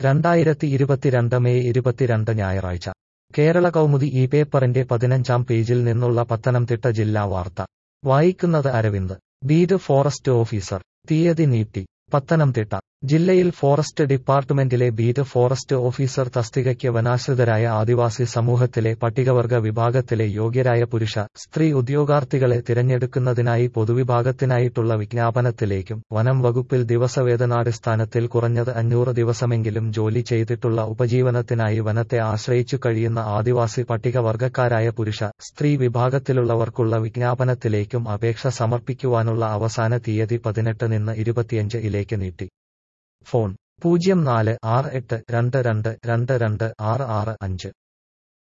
രണ്ടായിരത്തി ഇരുപത്തിരണ്ട് മെയ് ഇരുപത്തിരണ്ട് ഞായറാഴ്ച കേരള കൗമുദി ഈ പേപ്പറിന്റെ പതിനഞ്ചാം പേജിൽ നിന്നുള്ള പത്തനംതിട്ട ജില്ലാ വാർത്ത വായിക്കുന്നത് അരവിന്ദ് ബീഡ് ഫോറസ്റ്റ് ഓഫീസർ തീയതി നീട്ടി പത്തനംതിട്ട ജില്ലയിൽ ഫോറസ്റ്റ് ഡിപ്പാർട്ട്മെന്റിലെ ബീറ്റ് ഫോറസ്റ്റ് ഓഫീസർ തസ്തികയ്ക്ക് വനാശ്രിതരായ ആദിവാസി സമൂഹത്തിലെ പട്ടികവർഗ വിഭാഗത്തിലെ യോഗ്യരായ പുരുഷ സ്ത്രീ ഉദ്യോഗാർത്ഥികളെ തിരഞ്ഞെടുക്കുന്നതിനായി പൊതുവിഭാഗത്തിനായിട്ടുള്ള വിജ്ഞാപനത്തിലേക്കും വനം വകുപ്പിൽ ദിവസവേതനാടിസ്ഥാനത്തിൽ കുറഞ്ഞത് അഞ്ഞൂറ് ദിവസമെങ്കിലും ജോലി ചെയ്തിട്ടുള്ള ഉപജീവനത്തിനായി വനത്തെ ആശ്രയിച്ചു കഴിയുന്ന ആദിവാസി പട്ടികവർഗക്കാരായ പുരുഷ സ്ത്രീ വിഭാഗത്തിലുള്ളവർക്കുള്ള വിജ്ഞാപനത്തിലേക്കും അപേക്ഷ സമർപ്പിക്കുവാനുള്ള അവസാന തീയതി പതിനെട്ട് നിന്ന് ഇരുപത്തിയഞ്ച് ഇലേക്ക് നീട്ടി ഫോൺ പൂജ്യം നാല് ആറ് എട്ട് രണ്ട് രണ്ട് രണ്ട് രണ്ട് ആറ് ആറ് അഞ്ച്